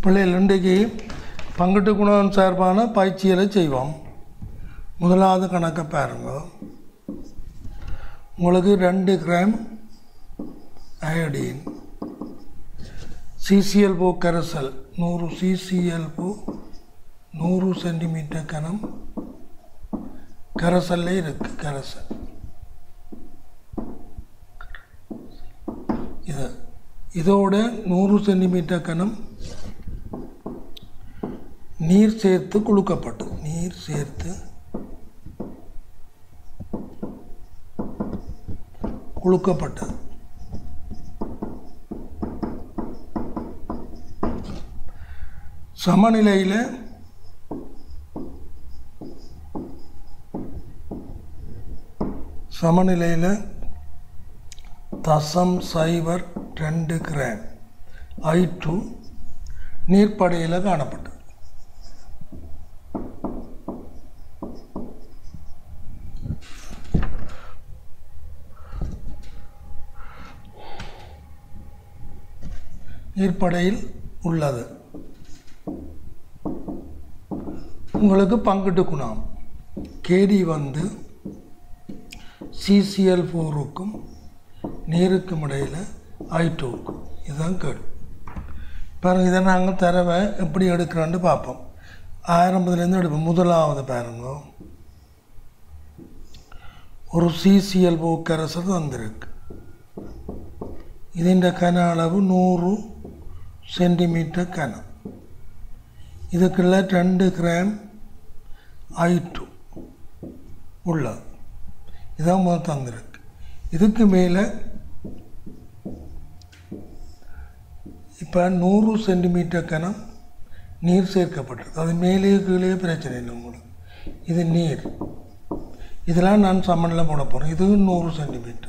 பிள்ளைகள் இன்றைக்கு பங்கட்டு குணம் சார்பான பயிற்சிகளை செய்வோம் முதலாவது கணக்கை பாருங்க உங்களுக்கு ரெண்டு கிராம் அயோடின் சிசிஎல் போ கரைசல் நூறு சிசிஎல் போ நூறு சென்டிமீட்டர் கனம் கரைசல்ல இருக்கு கரைசல் இது இதோட நூறு சென்டிமீட்டர் கனம் நீர் சேர்த்து குளுக்கப்பட்டு நீர் சேர்த்து குளுக்கப்பட்டது சமநிலையில் சமநிலையில் தசம் சைபர் ரெண்டு கிராம் ஐ டூ நீர்ப்படையில் காணப்பட்டது நீர்ப்படையில் உள்ளது உங்களுக்கு பங்கிட்டு குணம் கேடி வந்து சிசிஎல் ஃபோருக்கும் நீருக்கும் இடையில் ஐ டூக்கும் இதுதான் கேடு பாருங்க இதை நாங்கள் தரவை எப்படி எடுக்கிறோன்னு பார்ப்போம் ஆரம்பத்துலேருந்து எடுப்போம் முதலாவது பாருங்க ஒரு சிசிஎல் போக்கரசர் வந்திருக்கு ഇതിൻ്റെ കന അളവ് നൂറ് സെൻറ്റിമീറ്റർ കനം ഇതൊക്കെയുള്ള രണ്ട് ഗ്രാം ഹൈറ്റും ഉള്ളത് இதான் முதல் தந்திருக்கு இதுக்கு மேலே இப்போ நூறு சென்டிமீட்டர் கனம் நீர் சேர்க்கப்பட்டிருக்கு அது மேலே கீழே பிரச்சனை இல்லை உங்களுக்கு இது நீர் இதெல்லாம் நான் சமனில் போட போகிறேன் இது நூறு சென்டிமீட்டர்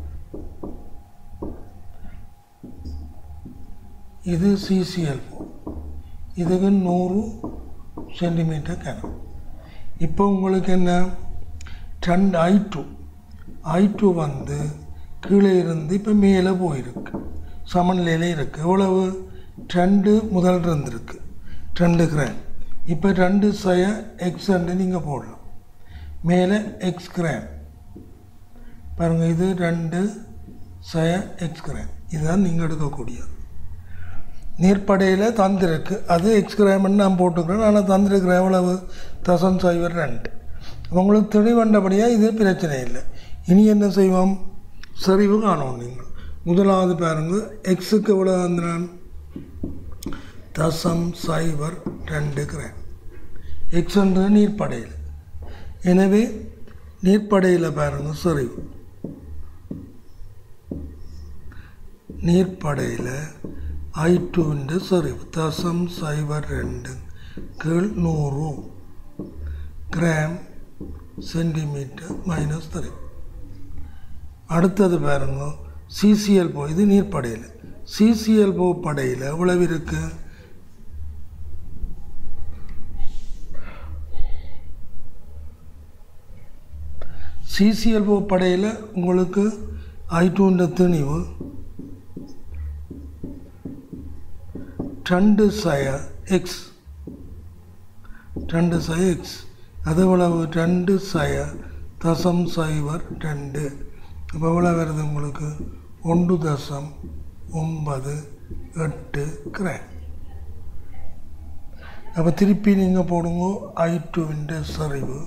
இது சிசிஎல் இதுக்கு நூறு சென்டிமீட்டர் கனம் இப்போ உங்களுக்கு என்ன ரெண்டு ஐ டூ ஐ டூ வந்து கீழே இருந்து இப்போ மேலே போயிருக்கு சமநிலையில் இருக்குது எவ்வளவு ரெண்டு முதல் இருந்திருக்கு ரெண்டு கிராம் இப்போ ரெண்டு சய எக்ஸ் ரெண்டு நீங்கள் போடலாம் மேலே எக்ஸ் கிராம் பாருங்கள் இது ரெண்டு சய எக்ஸ் கிராம் இதுதான் நீங்கள் எடுக்கக்கூடியது நீர்ப்படையில் தந்திருக்கு அது எக்ஸ் கிராம்னு நான் போட்டுக்கிறேன் ஆனால் தந்திருக்கிற எவ்வளவு தசம் சைவர் ரெண்டு உங்களுக்கு தெளிவண்டபடியாக இது பிரச்சனை இல்லை இனி என்ன செய்வோம் சரிவு காணும் நீங்கள் முதலாவது பாருங்க எக்ஸுக்கு எவ்வளோ வந்து நான் தசம் சைவர் ரெண்டு கிராம் எக்ஸ்ன்றது நீர்ப்படையில் எனவே நீர்ப்படையில் பாருங்க சரிவு நீர்ப்படையில் ஐ ടുവിൻ്റെ സെറിവ് ദശം സൈബർ രണ്ട് കീൾ നൂറ് ഗ്രാം സെൻറ്റിമീറ്റർ மைனஸ் த்ரீ அடுத்தது பாருங்க சிசிஎல் போ இது நீர்ப்படையில் சிசிஎல் போ படையில் எவ்வளவு இருக்கு சிசிஎல் போ படையில் உங்களுக்கு ஐ டூன்ற திணிவு രണ്ട് സയ എക്സ് രണ്ട് സയ എക്സ് അതുപോലെ രണ്ട് സയ தசம் சைவர் ரெண்டு அப்போ எவ்வளோ வருது உங்களுக்கு ஒன்று தசம் ஒன்பது எட்டு கிராம் அப்போ திருப்பி நீங்கள் போடுங்க ஐ டுவிൻ്റെ சரிவு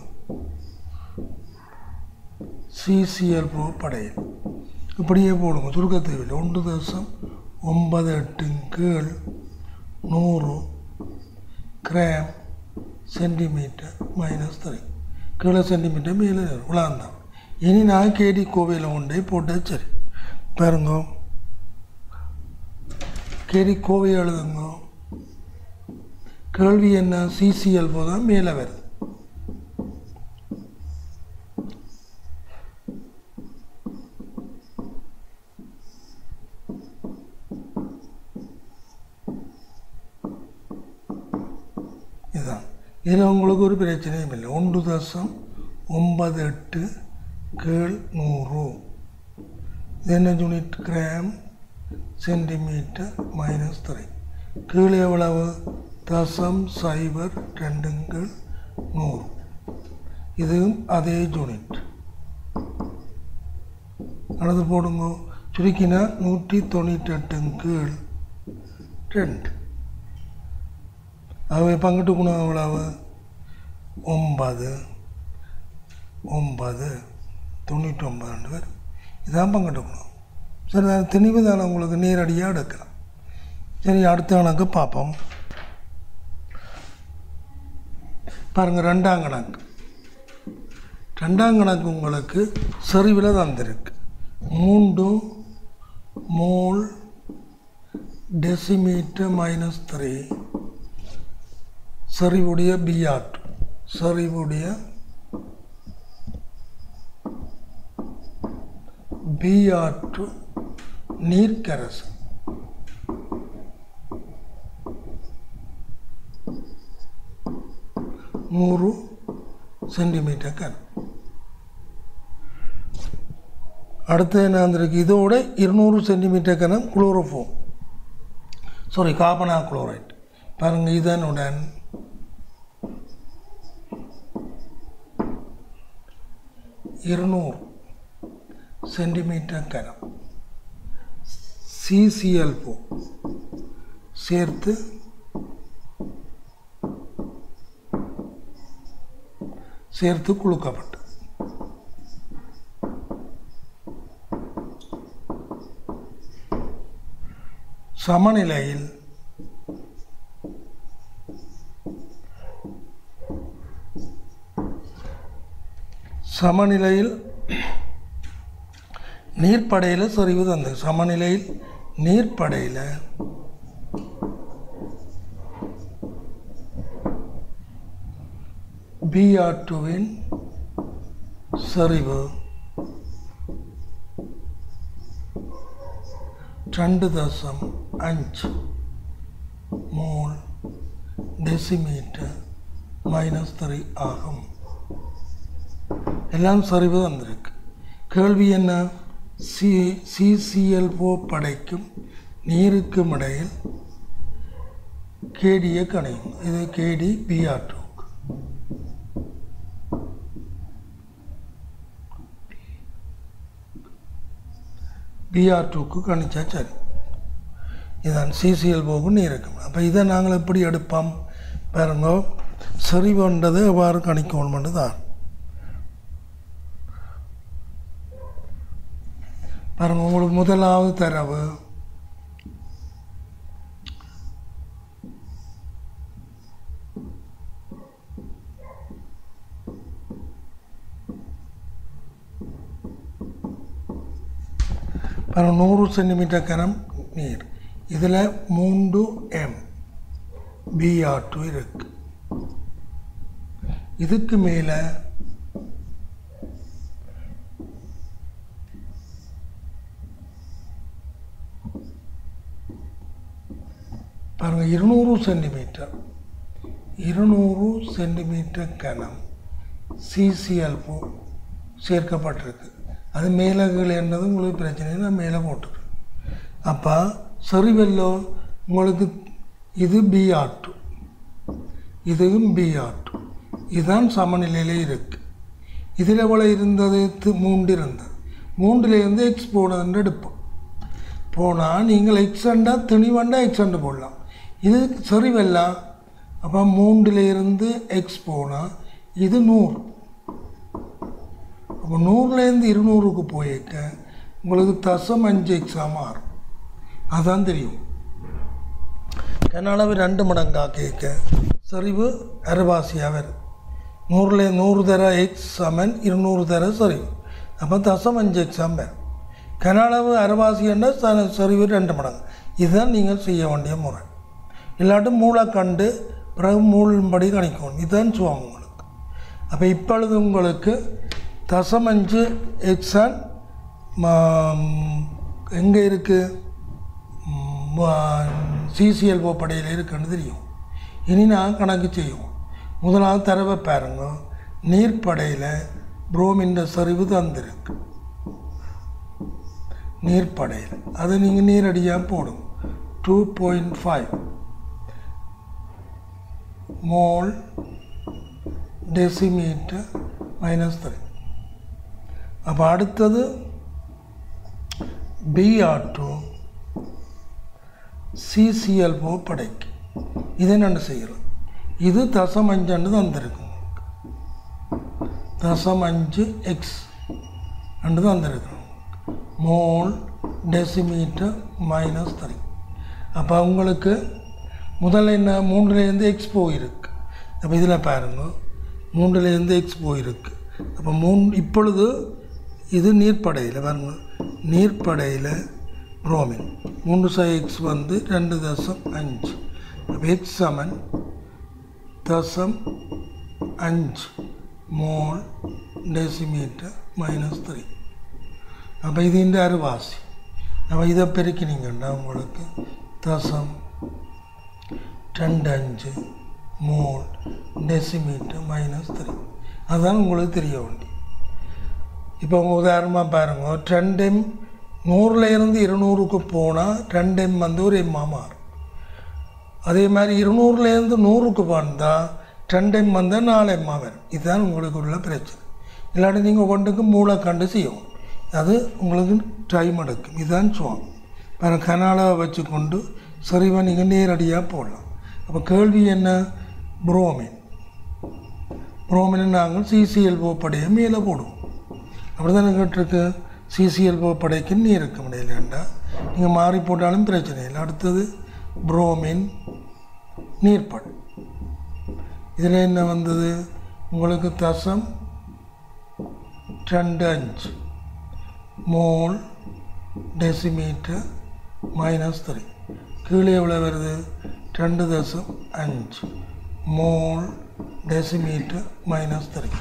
சிசிஎல் போ படையில் இப்படியே போடுங்க சுருக்க தேவையில்லை ஒன்று தசம் ஒன்பது எட்டு கீழ் நூறு gram centimetre minus three kilo centimetre மேலே உலாந்தான் இனி நான் கேடி கோவையில் கொண்டே போட்டால் சரி பாருங்க கேடி கோவை எழுதுங்க கேள்வி என்ன சிசிஎல் போதான் மேலே வருது இதுதான் இதில் உங்களுக்கு ஒரு பிரச்சனையும் இல்லை ஒன்று தசம் ஒன்பது எட்டு கீழ் நூறு இது என்ன unit gram centimetre minus three கீழே எவ்வளவு தசம் சைபர் ரெண்டுங்கள் நூறு இதுவும் அதே யூனிட் அடுத்து போடுங்க சுருக்கினா நூற்றி தொண்ணூற்றி எட்டுங்க கீழ் ரெண்டு அவை பங்கிட்டு குணம் எவ்வளவு ஒன்பது ஒன்பது தொண்ணூற்றி ஒன்பது ரெண்டு பேர் இதான் பங்கிட்டு குணம் சரி நான் தெளிவு தானே உங்களுக்கு நேரடியாக எடுக்கலாம் சரி அடுத்த கணக்கு பார்ப்போம் பாருங்கள் ரெண்டாம் கணக்கு ரெண்டாம் கணக்கு உங்களுக்கு செறிவில் தந்திருக்கு மூன்று மோல் டெசிமீட்டர் மைனஸ் த்ரீ செறிவுடைய பிஆட் செறிவுடைய பிஆற்று நீர்க்கரசு நூறு சென்டிமீட்டர் கன் அடுத்து என்ன வந்திருக்கு இதோட இருநூறு சென்டிமீட்டர் கனம் குளோரோஃபோம் சாரி காபனா குளோரைட் பாருங்கள் இதனுடன் இருநூறு சென்டிமீட்டர் கனம் சிசிஎல் போ சேர்த்து சேர்த்து குளுக்கப்பட்டு சமநிலையில் சமநிலையில் நீர்ப்படையில் சரிவு தந்தது சமநிலையில் நீர்ப்படையில் பிஆர் டூவின் சரிவு ரெண்டு தசம் அஞ்சு மூல் டெசிமீட்டர் மைனஸ் த்ரீ ஆகும் எல்லாம் சரிவு வந்திருக்கு கேள்வி என்ன சி சிசிஎல்ஓ படைக்கும் நீருக்கும் இடையில் கேடியை கணையும் இது கேடி பிஆர் டூ பிஆர் டூக்கு கணிச்சா சரி இதான் சிசிஎல் போகும் நீருக்கும் அப்போ இதை நாங்கள் எப்படி எடுப்போம் பாருங்க செறிவுன்றது எவ்வாறு கணிக்கணும்னு தான் பாருங்க உங்களுக்கு முதலாவது தரவு பாருங்க நூறு சென்டிமீட்டர் கனம் நீர் இதில் மூன்று எம் பிஆர் டூ இருக்கு இதுக்கு மேலே பாருங்க இருநூறு சென்டிமீட்டர் இருநூறு சென்டிமீட்டர் கனம் சிசிஎல் போ சேர்க்கப்பட்டிருக்கு அது மேலே கீழே என்னது உங்களுக்கு பிரச்சனை நான் மேலே போட்டுருக்கேன் அப்போ சரிவெல்லோ உங்களுக்கு இது பி ஆட்டு இதுவும் பி ஆட்டு இதுதான் சமநிலையிலே இருக்குது இதில் எவ்வளோ இருந்தது து- மூன்று இருந்தது மூன்றுலேருந்து எக்ஸ் போனதுன்னு எடுப்போம் போனால் நீங்கள் எக்ஸண்டா திணிவண்டா எக்ஸண்டு போடலாம் இது சரிவெல்லாம் அப்போ மூன்றுலேருந்து எக்ஸ் போனால் இது நூறு அப்போ நூறுலேருந்து இருநூறுக்கு போயிருக்க உங்களுக்கு தசம் அஞ்சு எக்ஸாக மாறும் அதான் தெரியும் கனளவு ரெண்டு மடங்கா கேட்க சரிவு அரைவாசியாக வருது நூறுல நூறு தர எக்ஸ் சமன் இருநூறு தர சரிவு அப்போ தசம் அஞ்சு எக்ஸாம் வரும் கனளவு அரைவாசின்னா ச சரிவு ரெண்டு மடங்கு இதுதான் நீங்கள் செய்ய வேண்டிய முறை இல்லாட்டி மூளை கண்டு பிறகு மூலின்படி கணிக்கணும் இதுதான் சுவாங்க உங்களுக்கு அப்போ இப்பொழுது உங்களுக்கு தசமஞ்சு எக்ஸான் எங்கே இருக்குது சிசிஎல்ஓ படையில் இருக்குன்னு தெரியும் இனி நான் கணக்கு செய்வோம் முதலாவது தரவை பாருங்க நீர்ப்படையில் புரோமின் சரிவு தந்திருக்கு நீர்ப்படையில் அதை நீங்கள் நீரடியாக போடும் two point five mole decimetre minus three அப்போ அடுத்தது பிஆர் டூ சிசிஎல்ஓ படைக்கு இது என்னென்னு செய்யலாம் இது தசம் அஞ்சுன்னு தந்திருக்கு தசம் அஞ்சு எக்ஸ் ரெண்டு தந்திருக்கிறோம் மோல் டெசிமீட்டர் மைனஸ் த்ரீ அப்போ உங்களுக்கு முதல்ல என்ன மூன்றுலேருந்து எக்ஸ் போயிருக்கு அப்போ இதில் பாருங்க மூன்றுலேருந்து எக்ஸ் போயிருக்கு அப்போ மூணு இப்பொழுது இது நீர்ப்படையில் பாருங்க நீர்ப்படையில் புரோமின் மூன்று சை எக்ஸ் வந்து ரெண்டு தசம் அஞ்சு அப்போ எக்ஸ் சமன் தசம் அஞ்சு மோல் டெசிமீட்டர் மைனஸ் த்ரீ அப்போ இது இந்த அருவாசி அப்போ இதை பெருக்கினீங்கன்னா உங்களுக்கு தசம் ரெண்டு அஞ்சு மோல் டெசிமீட்டர் மைனஸ் த்ரீ அதுதான் உங்களுக்கு தெரிய வேண்டி இப்போ உங்க உதாரணமாக பாருங்க ரெண்டு எம் நூறில் இருந்து இருநூறுக்கு போனால் ரெண்டு எம் வந்து ஒரு எம்மா மாறும் அதே மாதிரி இருநூறுலேருந்து நூறுக்கு வந்தால் ரெண்டு எம் வந்தால் நாலு எம்மா வரும் இதுதான் உங்களுக்கு உள்ள பிரச்சனை இல்லாட்டி நீங்கள் ஒவ்வொன்றுக்கு மூளை கண்டு செய்யணும் அது உங்களுக்கு டைம் எடுக்கும் இதுதான் சுவாம் பாருங்க கனாலை வச்சுக்கொண்டு சரிவா நீங்கள் நேரடியாக போடலாம் அப்போ கேள்வி என்ன புரோமின் புரோமின் நாங்கள் சிசிஎல்ஓ படையை மேலே போடுவோம் அப்படி தானே கேட்டிருக்கு சிசிஎல்ஓ படைக்கு நீர் இருக்க முடியலண்டா நீங்கள் மாறி போட்டாலும் பிரச்சனை இல்லை அடுத்தது புரோமின் நீர்ப்படை இதில் என்ன வந்தது உங்களுக்கு தசம் ரெண்டு அஞ்சு மோல் டெசிமீட்டர் மைனஸ் த்ரீ கீழே எவ்வளோ வருது ரெண்டு தசம் அஞ்சு மோல் டெசிமீட்டர் மைனஸ் த்ரீ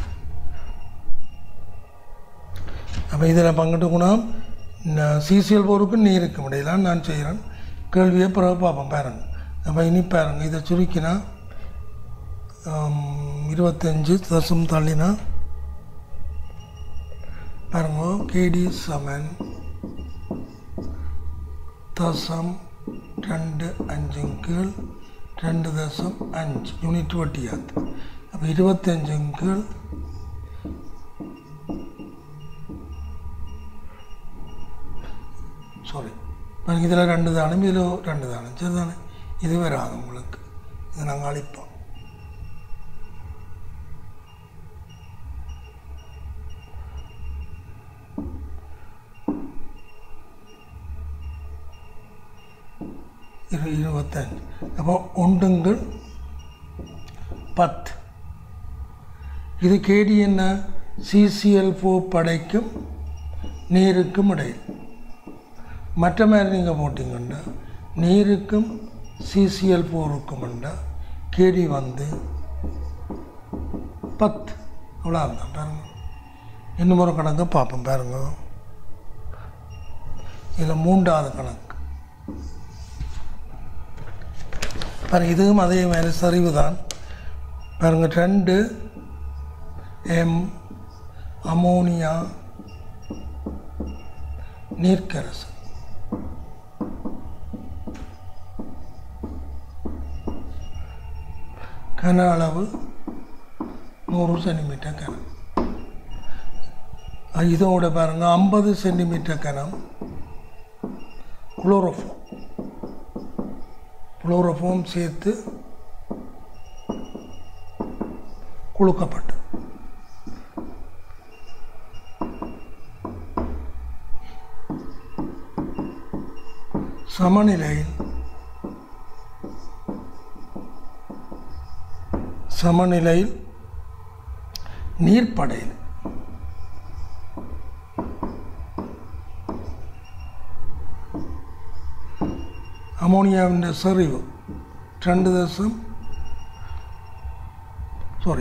அப்போ இதில் பங்கிட்டு குணம் சிசிஎல் போருக்கு நீருக்கு முடியலாம் நான் செய்கிறேன் கேள்வியை பிறகு பார்ப்போம் பாருங்க அப்போ இனி பாருங்க இதை சுருக்கினா ஆம், இருபத்தஞ்சு தசம் தள்ளினா பாருங்க கேடி சமன் தசம் ரெண்டு அஞ்சும் கீழ் ரெண்டு தசம் அஞ்சு யூனிட் வட்டியாது அப்போ இருபத்தஞ்சும் கீழ் சாரி பாருங்க இதில் ரெண்டு தானம் இதில் ரெண்டு தானம் சரி தானே இது வராது உங்களுக்கு இது நாங்கள் அழிப்போம் இரு இருபத்தஞ்சு அப்போ ஒன்றுங்கள் பத்து இது கேடி என்ன சிசிஎல் ஃபோ படைக்கும் நீருக்கும் இடையில் மற்ற மாதிரி நீங்கள் போட்டிங்கன்னா நீருக்கும் சிசிஎல் ஃபோருக்கும்ண்டா கேடி வந்து பத்து அவ்வளோ தான் பாருங்க இன்னும் ஒரு கணக்கு பார்ப்போம் பாருங்க இதில் மூன்றாவது கணக்கு பாருங்க இதுவும் அதே மாதிரி சரிவு தான் பாருங்க ரெண்டு எம் அமோனியா நீர்க்கரசு கன அளவு நூறு சென்டிமீட்டர் கனம் அஹ் இதோட பாருங்க ஐம்பது சென்டிமீட்டர் கனம் குளோரோஃபோம் குளோரோஃபோம் சேர்த்து குளுக்கப்பட்டது சமநிலையில் சமநிலையில் நீர்ப்படையில் അമോണിയാവിൻ്റെ സെറിവ് രണ്ട് ദിവസം സോറി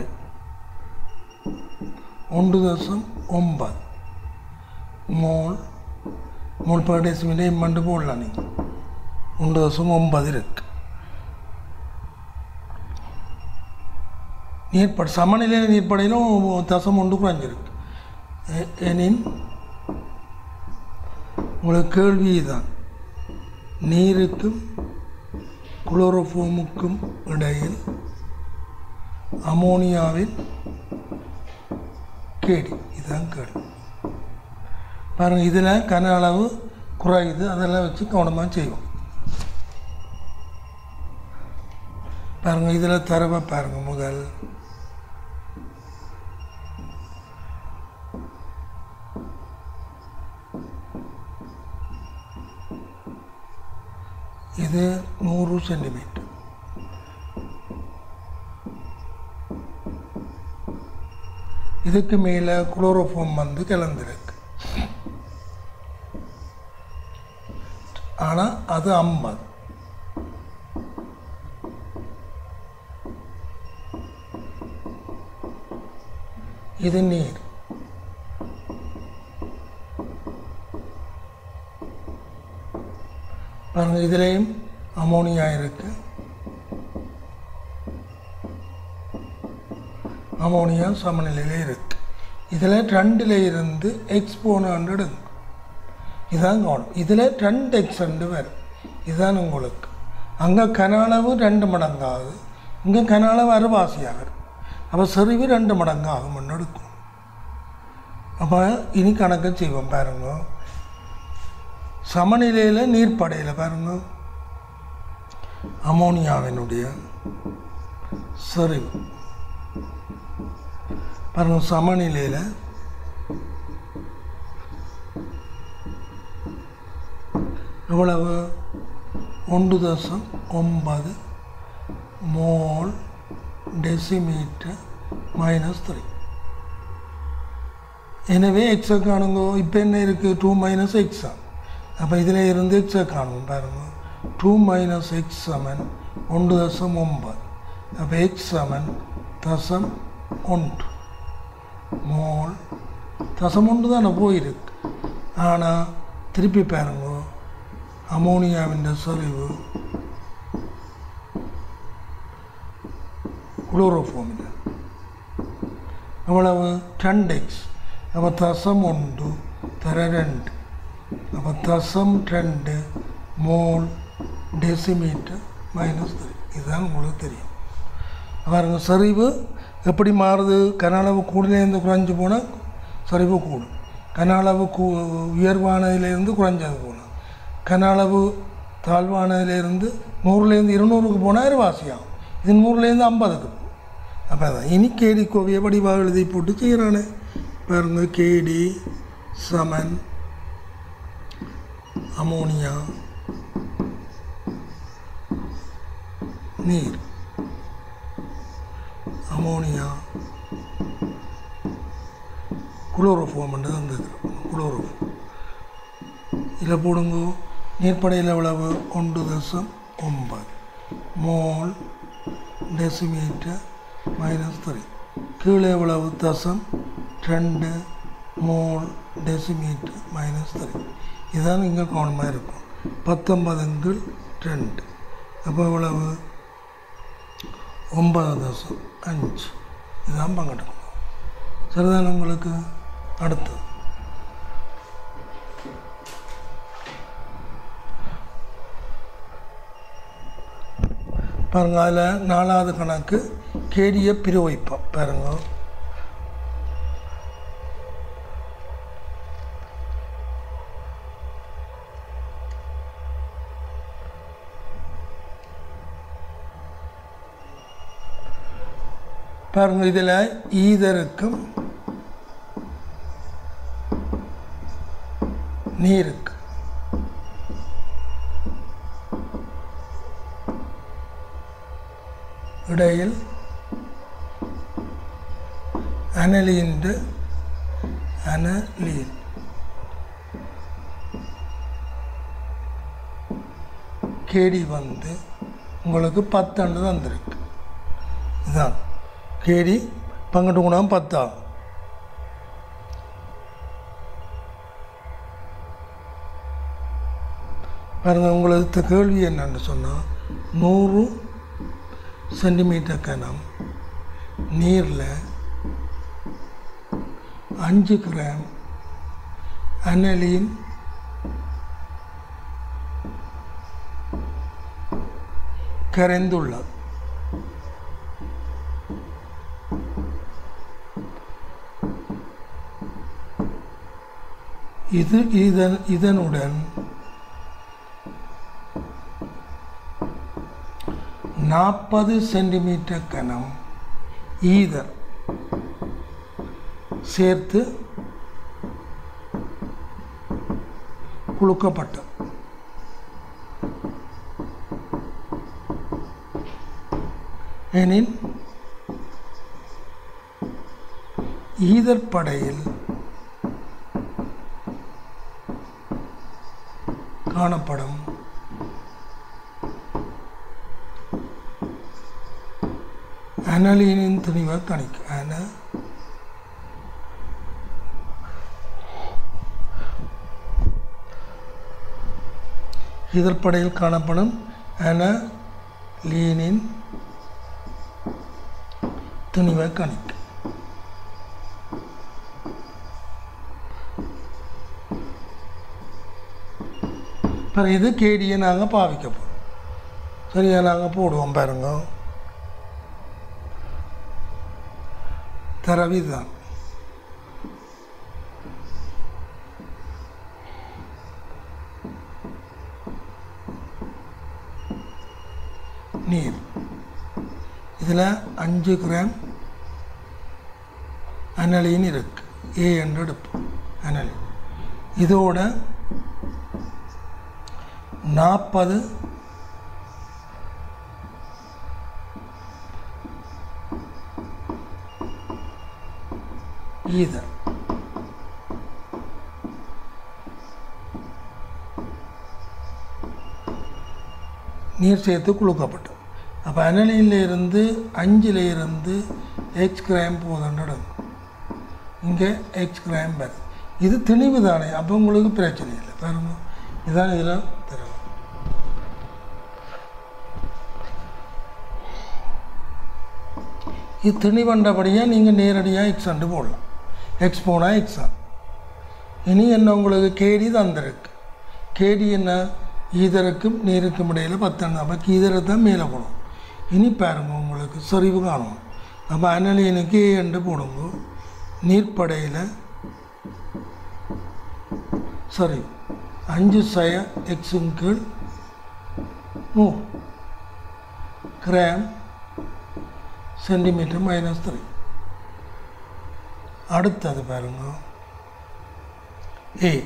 ಒಂದು ദിവസം ഒമ്പത് മോൾ മോൾ per decimal எம்மண்டு போடலாம் நீங்கள் ஒன்று தசம் ஒன்பது இருக்கு நீர்ப்படை சமநிலை நீர்ப்படையிலும் தசம் ஒன்று குறைஞ்சிருக்கு எ- எனின் உங்களுக்கு கேள்வி தான் நீருக்கும் குளோரோஃபோமுக்கும் இடையில் அமோனியாவின் கேடி இதுதான் கேடு பாருங்கள் இதில் கன அளவு குறையுது அதெல்லாம் வச்சு கவனமாக செய்வோம் பாருங்கள் இதில் தரவை பாருங்கள் முதல் இது நூறு சென்டிமீட்டர் இதுக்கு மேலே குளோரோஃபார்ம் வந்து கலந்துருக்கு ஆனால் அது ஐம்பது இது நீர் பாருங்கள் இதுலேயும் அமோனியா இருக்கு அமோனியா சமநிலையில் இருக்கு இதில் ரெண்டில் இருந்து எக்ஸ் போனான்னு எடுங்க இதான் கவனம் இதில் ரெண்டு எக்ஸ் ரெண்டு வரும் இதுதான் உங்களுக்கு அங்கே கன அளவு ரெண்டு மடங்காகுது இங்கே கன அளவு அறுவாசி ஆகுது அப்போ செறிவு ரெண்டு மடங்கு ஆகும்னு எடுக்கும் அப்போ இனி கணக்கு செய்வோம் பாருங்க சமநிலையில் நீர்ப்படையில் பாருங்க அமோனியாவினுடைய செறிவு பாருங்க சமநிலையில் எவ்வளவு ஒன்று தசம் ஒன்பது மோல் டெசிமீட்டர் மைனஸ் த்ரீ எனவே எக்ஸை காணுங்க இப்போ என்ன இருக்குது டூ மைனஸ் எக்ஸா அப்போ இதில் இருந்து எக்ஸை காணுங்க பாருங்க டூ மைனஸ் எக்ஸ் சமன் ஒன்று தசம் ஒன்பது அப்போ எக்ஸ் சமன் தசம் ஒன்று மோல் தசம் ஒன்று தானே போயிருக்கு ஆனால் திருப்பி பாருங்க அமோனியாவின் செறிவு குளோரோஃபோமில் எவ்வளவு ரெண்டு எக்ஸ் அப்போ தசம் ஒன்று தர ரெண்டு அப்போ தசம் ரெண்டு மோல் டெசிமீட்டர் மைனஸ் த்ரீ இதுதான் உங்களுக்கு தெரியும் பாருங்க சரிவு எப்படி மாறுது கன அளவு கூடிலேருந்து குறைஞ்சி போனால் சரிவு கூடும் கன அளவு கூ உயர்வானதிலேருந்து குறைஞ்சது போனால் கன அளவு தாழ்வானதிலேருந்து நூறுலேருந்து இருநூறுக்கு போனால் இருவாசியாகும் இது நூறுலேருந்து ஐம்பதுக்கு போகும் அப்போ அதான் இனி கேடி கோவியை வடிவாக எழுதி போட்டு செய்கிறானே பாருங்க கேடி சமன் அமோனியா நீர் அமோனியா குளோரோஃபோம் தந்தது குளோரோஃபோம் இதில் போடுங்க நீர்ப்படையில் எவ்வளவு ஒன்று தசம் ஒன்பது மோல் டெசிமீட்டர் மைனஸ் த்ரீ கீழே எவ்வளவு தசம் ரெண்டு மோல் டெசிமீட்டர் மைனஸ் த்ரீ இதுதான் இங்கே கவனமாக இருக்கும் பத்தொன்பதுங்கள் ரெண்டு அப்போ எவ்வளவு ஒன்பது தசம் அஞ்சு இதுதான் பங்கெடுக்கணும் சரிதானே உங்களுக்கு அடுத்தது பாருங்க அதில் நாலாவது கணக்கு கேடிய பிரிவைப்பம் பாருங்க பாருங்க இதில் ஈதருக்கும் நீருக்கு ഇടയിൽ അനലീൻ്റെ അനലീൻ கேடி வந்து உங்களுக்கு பத்தாண்டு தந்திருக்கு இதுதான் கேடி பங்கிட்டு குணம் பத்தாகும் பாருங்க உங்களுக்கு கேள்வி என்னன்னு சொன்னால் நூறு சென்டிமீட்டர் கனம் நீரில் அஞ்சு கிராம் அனலின் கரைந்துள்ளது இது இதன் இதனுடன் நாற்பது சென்டிமீட்டர் கனம் ஈதர் சேர்த்து குலுக்கப்பட்டது எனில் ஈதர் படையில் காணப்படும் அனலீனின் துணிவை கணிக்கும் அன இதழ்படையில் காணப்படும் அனலீனின் துணிவை கணிக்கும் பிறகு இது கேடியை நாங்கள் பாவிக்க போகிறோம் சரியா நாங்கள் போடுவோம் பாருங்க தரவு இதுதான் நீர் இதில் அஞ்சு கிராம் அனலின் இருக்கு ஏ என்று எடுப்போம் அனலின் இதோட நாற்பது ஈதர் நீர் சேர்த்து குளுக்கப்பட்டது அப்போ அனலியில் இருந்து அஞ்சில் இருந்து எக்ஸ் கிராம் போதுன்னு எடுக்கும் இங்கே எக்ஸ் கிராம் வருது இது திணிவு தானே அப்போ உங்களுக்கு பிரச்சனை இல்லை பாருங்க இதான் இதில் தரவு இது திணிவண்டபடியாக நீங்கள் நேரடியாக எக்ஸ் அண்டு போடலாம் எக்ஸ் போனால் எக்ஸா இனி என்ன உங்களுக்கு கேடி தந்திருக்கு கேடி என்ன ஈதருக்கும் நீருக்கும் இடையில் பத்தெண்ணு அப்போ ஈதரை தான் மேலே போடும் இனி பாருங்க உங்களுக்கு சரிவு காணும் அப்போ அனலியனுக்கு ஏ என்று போடுங்க நீர்ப்படையில் சரி அஞ்சு சய எக்ஸும் கீழ் நூறு கிராம் சென்டிமீட்டர் மைனஸ் த்ரீ அடுத்தது பாருங்க ஏ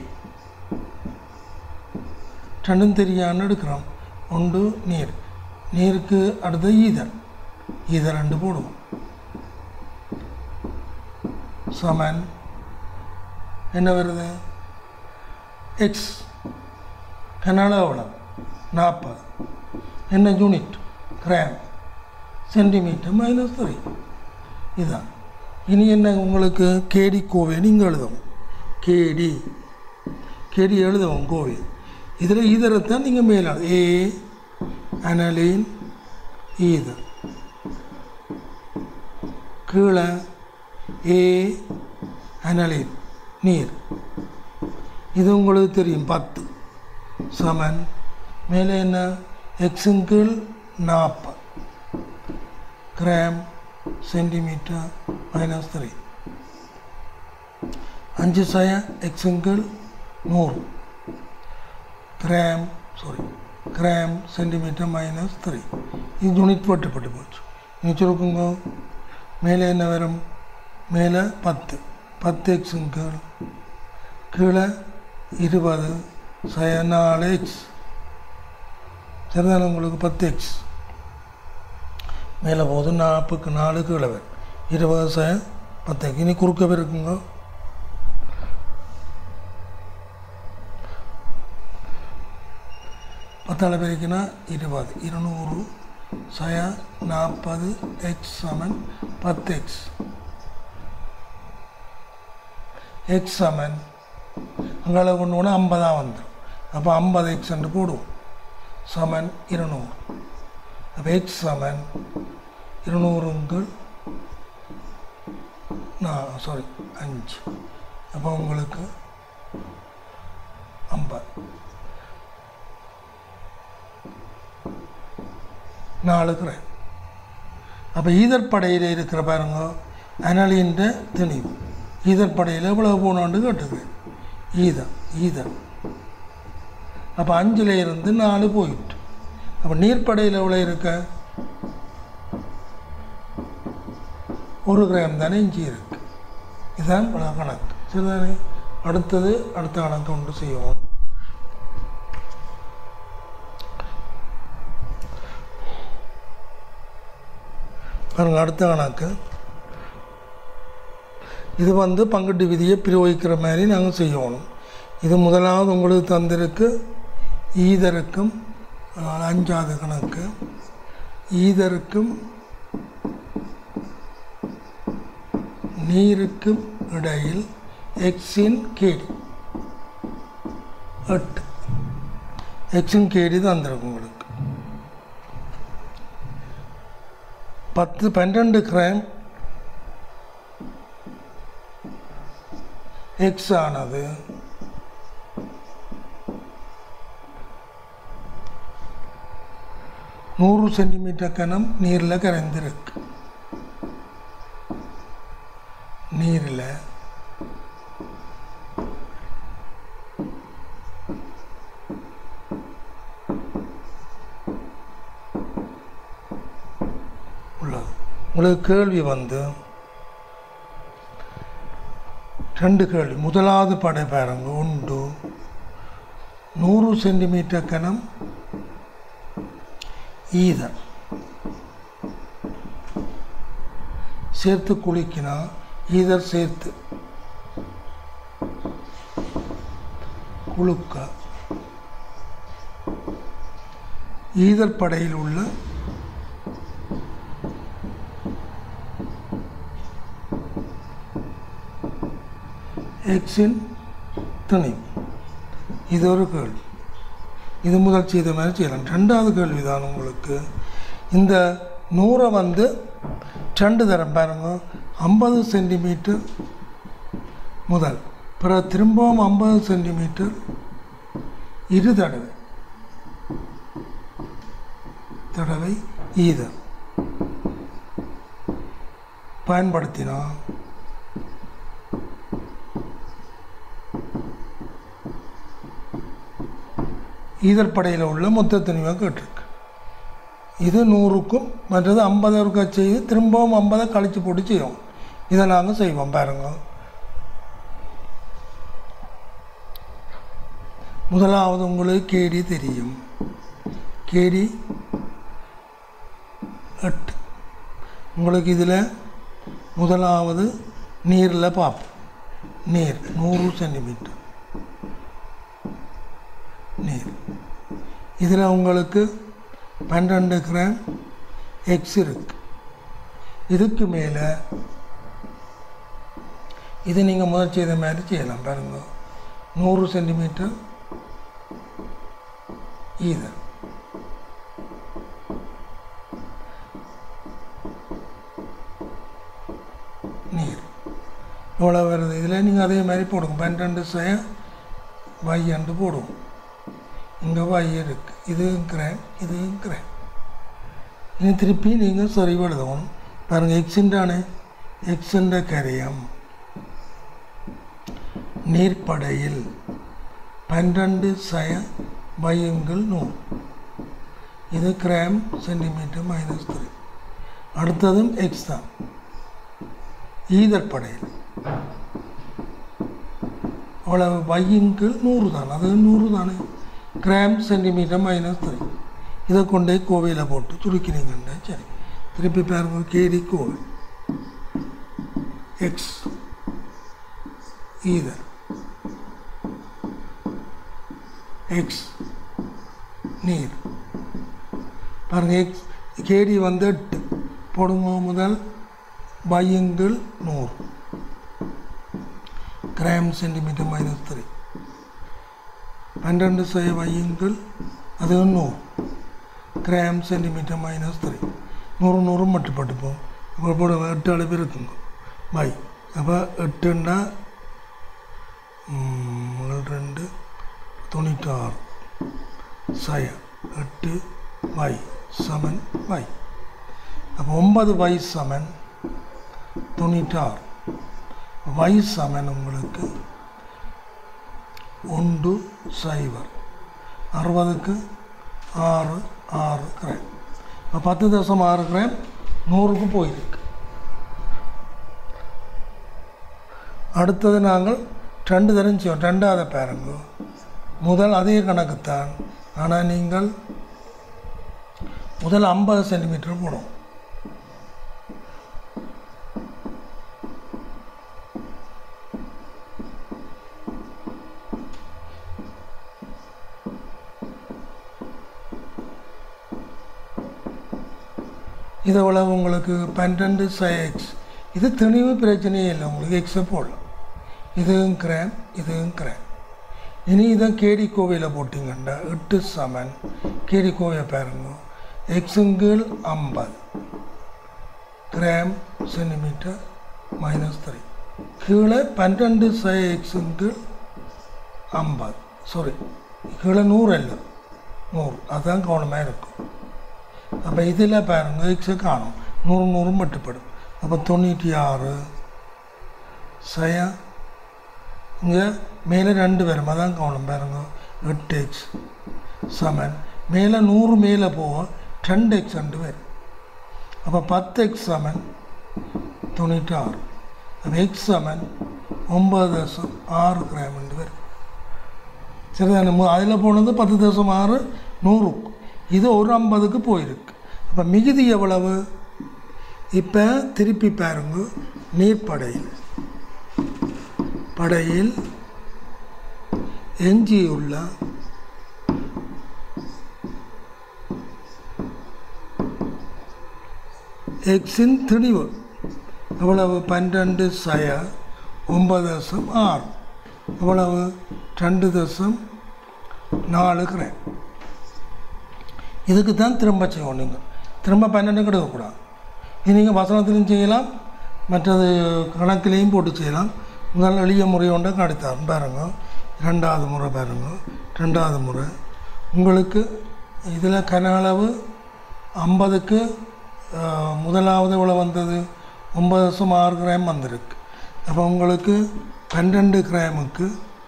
ரெண்டும் தெரியான்னு எடுக்கிறோம் ஒன்று நீர் நீருக்கு அடுத்து ஈதர் ஈதர் ரெண்டு போடுவோம் சமன் என்ன வருது எக்ஸ் கனால எவ்வளோ நாற்பது என்ன unit gram centimetre minus three இதுதான் இனி என்ன உங்களுக்கு கேடி கோவை நீங்கள் எழுதவும் கேடி கேடி எழுதவும் கோவை இதில் ஈதரைத்தான் நீங்கள் மேலே ஏ அனலின் ஈதர் கீழே ஏ அனலின் நீர் இது உங்களுக்கு தெரியும் பத்து சமன் மேலே என்ன எக்ஸும் கீழ் நாற்பது கிராம் சென்டிமீட்டர் மைனஸ் த்ரீ அஞ்சு சய எக்ஸுங்கள் நூறு gram sorry gram centimetre minus three இது யூனிட் போட்டுப்பட்டு போச்சு நீ சுருக்குங்க மேலே என்ன வரும் மேலே பத்து பத்து எக்ஸுங்கள் கீழே இருபது சய நாலு எக்ஸ் சரிதானே உங்களுக்கு பத்து எக்ஸ் மேலே போகுது நாற்பதுக்கு நாலு கீழே வரும் இருபது ச பத்து இனி குறுக்க இருக்குங்க பத்தாள் பெருக்கினா இருபது இருநூறு சய நாற்பது எக்ஸ் சமன் பத்து எக்ஸ் எக்ஸ் சமன் அங்கே கொண்டு போனால் ஐம்பதாக வந்துடும் அப்போ ஐம்பது எக்ஸ் என்று போடுவோம் சமன் இருநூறு அப்போ எக்ஸ் சமன் இருநூறுங்கள் நான் சாரி அஞ்சு அப்போ உங்களுக்கு ஐம்பது நாலு கிராம் அப்போ ஈதற்படையில் இருக்கிற பாருங்க அனலின்ற திணிவு ஈதற்படையில் எவ்வளோ போகணுன்னு கேட்டுக்கிறேன் ஈதம் ஈதம் அப்போ அஞ்சில் இருந்து நாலு போயிட்டு அப்போ நீர்ப்படையில் எவ்வளோ இருக்க ஒரு கிராம் தானே இஞ்சி இருக்கு இதுதான் பல கணக்கு சரிதானே அடுத்தது அடுத்த கணக்கு ஒன்று செய்வோம் பாருங்க அடுத்த கணக்கு இது வந்து பங்கீட்டு விதியை பிரயோகிக்கிற மாதிரி நாங்கள் செய்யணும் இது முதலாவது உங்களுக்கு தந்திருக்கு ஈதருக்கும் அஹ், அஞ்சாவது கணக்கு ஈதருக்கும் நீருக்கும் இடையில் எக்ஸின் கேடி எட்டு எக்ஸின் கேடி தந்திருக்கு உங்களுக்கு பத்து பன்னெண்டு கிராம் எக்ஸ் ஆனது நூறு சென்டிமீட்டர் கனம் நீரில் கரைந்திருக்கு நீரில் உள்ளது உங்களுக்கு கேள்வி வந்து ரெண்டு கேள்வி முதலாவது படை பாருங்க உண்டு நூறு சென்டிமீட்டர் கனம் ஈதர் சேர்த்து குளிக்கினா ஈதர் சேர்த்து குளுக்க ஈதர் படையில் உள்ள எக்ஸின் துணை இது ஒரு கேள்வி இது முதல் செய்த மாதிரி செய்யலாம் ரெண்டாவது கேள்வி தான் உங்களுக்கு இந்த நூறை வந்து ரெண்டு தரம் பாருங்க ஐம்பது சென்டிமீட்டர் முதல் பிறகு திரும்பவும் ஐம்பது சென்டிமீட்டர் இரு தடவை தடவை ஈதம் பயன்படுத்தினா ஈதர் படையில் உள்ள மொத்த துணிவாக கேட்டிருக்கு இது நூறுக்கும் மற்றது ஐம்பது இருக்கா செய்து திரும்பவும் ஐம்பதை கழிச்சு போட்டு செய்வோம் இதை நாங்கள் செய்வோம் பாருங்க முதலாவது உங்களுக்கு கேடி தெரியும் கேடி எட்டு உங்களுக்கு இதில் முதலாவது நீரில் பார்ப்போம் நீர் நூறு சென்டிமீட்டர் நீர் இதில் உங்களுக்கு பன்னெண்டு கிராம் எக்ஸ் இருக்கு இதுக்கு மேலே இது நீங்கள் முதல் செய்த மாதிரி செய்யலாம் பாருங்க நூறு சென்டிமீட்டர் ஈதர் நீர் இவ்வளோ வருது இதில் நீங்கள் அதே மாதிரி போடுங்க பன்னெண்டு செய்ய வையண்டு போடுவோம் இங்கே வை இருக்கு இதுவும் கிராம் இதுவும் கிராம் இனி திருப்பி நீங்கள் சரி எழுதணும் பாருங்கள் எக்ஸின்றானே எக்ஸின்ற கரையம் நீர்ப்படையில் பன்னெண்டு சய வையுங்கள் நூறு இது கிராம் சென்டிமீட்டர் மைனஸ் த்ரீ அடுத்ததும் எக்ஸ் தான் ஈதர் படையில் அவ்வளவு வையுங்கள் நூறு தான் அது நூறு தானே கிராம் சென்டிமீட்டர் மைனஸ் த்ரீ இதை கொண்டே கோவையில் போட்டு சுருக்கினீங்கண்டா சரி திருப்பி பாருங்க K D x ether x நீர் பாருங்க எக்ஸ் கேடி வந்து எட்டு போடுங்க முதல் வையுங்கள் நூறு கிராம் சென்டிமீட்டர் மைனஸ் த்ரீ பன்னெண்டு செய்ய வையுங்கள் அது நூறு கிராம் சென்டிமீட்டர் மைனஸ் த்ரீ நூறு நூறு மட்டுப்பட்டுப்போம் அப்போ போட எட்டு அளவு இருக்குங்க பை அப்போ எட்டுன்னா ம், ரெண்டு தொண்ணூற்றாறு சய எட்டு வை சமன் வை அப்போ ஒன்பது வை சமன் தொண்ணூற்றாறு வை சமன் உங்களுக்கு ஒன்று சைபர் அறுபதுக்கு ஆறு ஆறு கிராம் இப்போ பத்து தசம் ஆறு கிராம் நூறுக்கு போயிருக்கு அடுத்தது நாங்கள் ரெண்டு தரம் செய்வோம் ரெண்டாவது பாருங்க முதல் அதே கணக்குத்தான் ஆனால் நீங்கள் முதல் ஐம்பது சென்டிமீட்டர் போடும் இது எவ்வளவு உங்களுக்கு பன்னெண்டு எக்ஸ் இது தெளிவு பிரச்சனையே இல்லை உங்களுக்கு எக்ஸை போடலாம் இதுவும் கிராம் இதுவும் கிராம் இனி இதை கேடி கோவையில் போட்டிங்கண்டா எட்டு சமன் கேடி கோவையை பாருங்க எக்ஸுங்கள் ஐம்பது கிராம் சென்டிமீட்டர் மைனஸ் த்ரீ கீழே பன்னெண்டு சை எக்ஸுங்கள் ஐம்பது சாரி கீழே நூறு இல்லை நூறு அதுதான் கவனமாக இருக்கும் அப்போ இதில் பாருங்க எக்ஸை காணும் நூறு நூறு மட்டுப்படும் அப்போ தொண்ணூற்றி ஆறு சய இங்கே மேலே ரெண்டு வரும் அதான் கவனம் பாருங்க எட்டு எக்ஸ் சமன் மேலே நூறு மேலே போக ரெண்டு எக்ஸ் ரெண்டு வரும் அப்போ பத்து எக்ஸ் சமன் தொண்ணூற்றி ஆறு அப்போ எக்ஸ் சமன் ஒம்பது தசம் ஆறு கிராம் ரெண்டு வரும் சரிதானே அதில் போனது பத்து தசம் ஆறு நூறுக்கு இது ஒரு ஐம்பதுக்கு போயிருக்கு அப்போ மிகுதி எவ்வளவு இப்போ திருப்பி பாருங்க நீர்ப்படையில் படையில் எஞ்சியுள்ள எக்ஸின் திணிவு எவ்வளவு பன்னெண்டு சய ஒன்பது தசம் ஆறு எவ்வளவு ரெண்டு தசம் நாலு கிராம் இதுக்கு தான் திரும்ப செய்யணும் நீங்கள் திரும்ப பன்னெண்டு எடுக்கக்கூடாது இது நீங்கள் வசனத்திலையும் செய்யலாம் மற்றது கணக்கிலையும் போட்டு செய்யலாம் முதல் எளிய முறை ஒன்றை கடித்தார் பாருங்க ரெண்டாவது முறை பாருங்க ரெண்டாவது முறை உங்களுக்கு இதில் கன அளவு ஐம்பதுக்கு முதலாவது இவ்வளோ வந்தது ஒன்பது வருஷம் ஆறு கிராம் வந்திருக்கு அப்போ உங்களுக்கு பன்னெண்டு கிராமுக்கு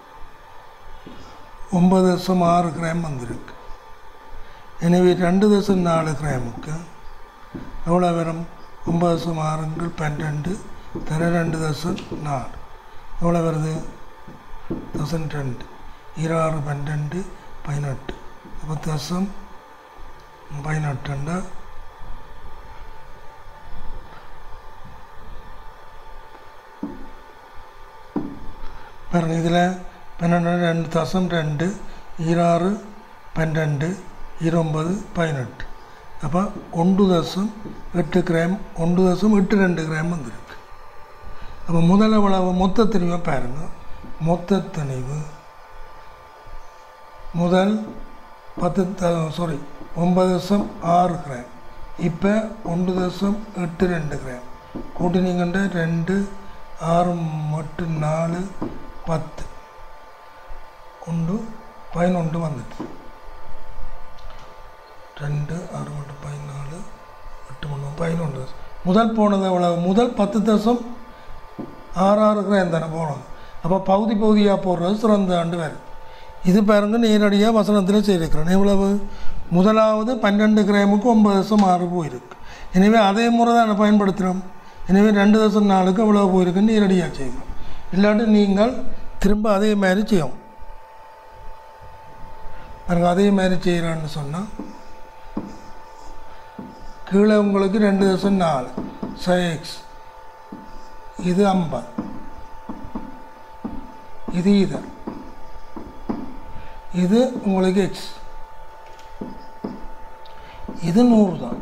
ஒன்பது வருஷம் ஆறு கிராம் வந்திருக்கு எனவே ரெண்டு தசம் நாலு கிராமுக்கு எவ்வளோ வரும் ஒன்பது தசம் ஆறுங்கள் பன்னெண்டு தர ரெண்டு தசம் நாலு எவ்வளோ வருது தசம் ரெண்டு இருபது பன்னெண்டு பதினெட்டு அப்போ தசம் பதினெட்டுண்டா பாருங்க இதில் பன்னெண்டு ரெண்டு தசம் ரெண்டு இருபது பன்னெண்டு இருபது பதினெட்டு அப்போ ஒன்று தசம் எட்டு கிராம் ஒன்று தசம் எட்டு ரெண்டு கிராம் வந்திருக்கு அப்போ முதல் எவ்வளவு மொத்த திணிவை பாருங்க மொத்த திணிவு முதல் பத்து த சாரி ஒன்பது தசம் ஆறு கிராம் இப்போ ஒன்று தசம் எட்டு ரெண்டு கிராம் கூட்டினீங்கன்ற ரெண்டு ஆறு எட்டு நாலு பத்து ஒன்று பதினொன்று வந்துட்டு ரெண்டு ஆறு எட்டு பதினாலு எட்டு மூணு பதினொன்று முதல் போனது எவ்வளவு முதல் பத்து தசம் ஆறு ஆறு கிராம் தானே போனது அப்போ பகுதி பகுதியாக போடுறது சிறந்த ஆண்டு வேறு இது பாருங்க நேரடியாக வசனத்தில் செய்திருக்கிறேன் எவ்வளவு முதலாவது பன்னெண்டு கிராமுக்கு ஒன்பது தசம் ஆறு போயிருக்கு எனவே அதே முறை தான் பயன்படுத்துகிறோம் எனவே ரெண்டு தசம் நாலுக்கு எவ்வளோ போயிருக்குன்னு நேரடியாக செய்யணும் இல்லாட்டி நீங்கள் திரும்ப அதே மாதிரி செய்யும் பாருங்க அதே மாதிரி செய்கிறான்னு சொன்னால் கீழே உங்களுக்கு ரெண்டு தசம் நாலு எக்ஸ் இது ஐம்பது இது இது இது உங்களுக்கு எக்ஸ் இது நூறு தான்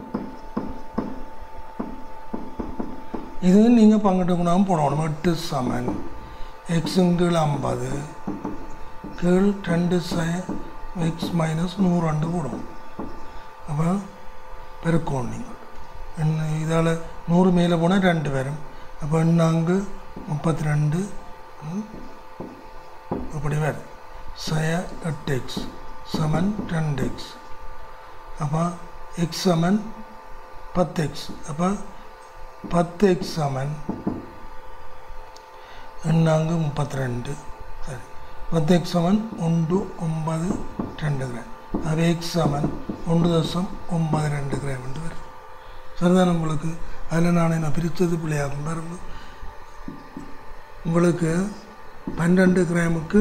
இது நீங்கள் பங்கிட்டு குணம் போடணும் எட்டு சமன் எக்ஸும் கீழ் ஐம்பது கீழ் ரெண்டு ச எக்ஸ் மைனஸ் நூறு ரெண்டு போடணும் அப்போ பெருக்கணும் நீங்கள் என்ன இதால் நூறு மேலே போனால் ரெண்டு வரும் அப்போ எண்ணாங்கு முப்பத்தி ரெண்டு ம், இப்படி வரும் சய எட்டு எக்ஸ் சமன் ரெண்டு எக்ஸ் அப்போ எக்ஸ் சமன் பத்து எக்ஸ் அப்போ பத்து எக்ஸ் சமன் எண்ணாங்கு முப்பத்தி ரெண்டு சரி பத்து எக்ஸ் சமன் ஒன்று ஒன்பது ரெண்டு கிராம் அது எக்ஸ் சமன் ஒன்று தசம் ஒன்பது ரெண்டு கிராம் என்று வரும் சரிதானே உங்களுக்கு அதில் நான் என்ன பிரித்தது பிள்ளையாகும் பாருங்க உங்களுக்கு பன்னெண்டு கிராமுக்கு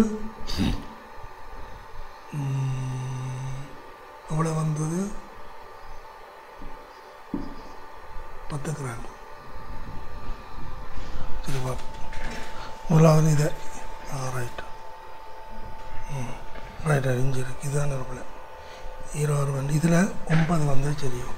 எவ்வளோ வந்தது பத்து கிராம் சரி பார்ப்போம் முதலாவது இதை ஆ ரைட் ம் ரைட் அரிஞ்சு இருக்கு இதுதான் இருப்பில் இருபது வந்து இதில் ஒன்பது வந்து தெரியும்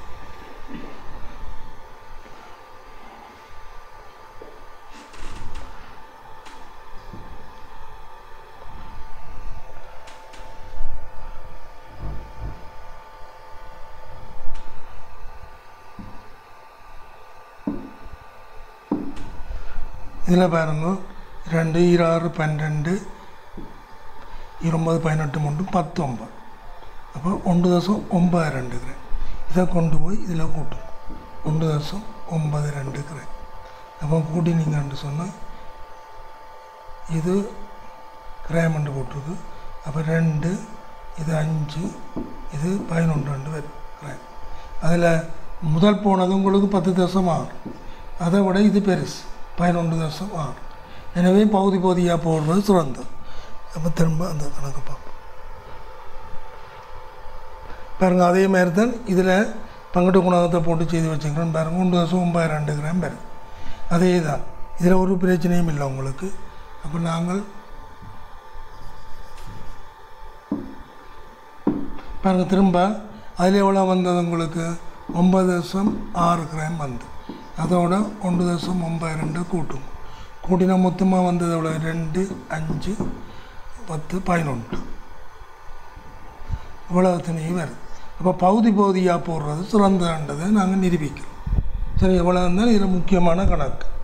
இதில் பாருங்க ரெண்டு இருபது பன்னெண்டு இருபது பதினெட்டு மூன்று பத்தொம்பது அப்போ ஒன்று தசம் ஒன்பது ரெண்டு கிராம் இதை கொண்டு போய் இதில் கூட்டும் ஒன்று தசம் ஒன்பது ரெண்டு கிராம் அப்போ கூட்டினீங்கன்னு சொன்னால் இது கிராமண்டு போட்டிருக்கு அப்போ ரெண்டு இது அஞ்சு இது பதினொன்று ரெண்டு வரும் கிராம் அதில் முதல் போனது உங்களுக்கு பத்து தசம் ஆறு அதை விட இது பெருசு பதினொன்று தசம் ஆறு எனவே பகுதி பகுதியாக போடுறது சிறந்தது அப்போ திரும்ப அந்த கணக்கு பார்ப்போம் பாருங்கள் அதே மாதிரி தான் இதில் பங்கட்டு குணகத்தை போட்டு செய்து வச்சுக்கிறேன் பாருங்கள் ஒன்று தசம் ஒன்பது ரெண்டு கிராம் வருது அதே தான் இதில் ஒரு பிரச்சனையும் இல்லை உங்களுக்கு அப்போ நாங்கள் பாருங்கள் திரும்ப அதில் எவ்வளோ வந்தது உங்களுக்கு ஒன்பது தசம் ஆறு கிராம் வந்து அதோட ஒன்று தசம் ஒன்பது ரெண்டு கூட்டும் கூட்டினா மொத்தமாக வந்தது எவ்வளோ ரெண்டு அஞ்சு பத்து பதினொன்று இவ்வளோத்தினையும் வருது அப்போ பகுதி பகுதியாக போடுறது சிறந்ததுன்றதை நாங்கள் நிரூபிக்கிறோம் சரி எவ்வளோ இருந்தாலும் இதில் முக்கியமான கணக்கு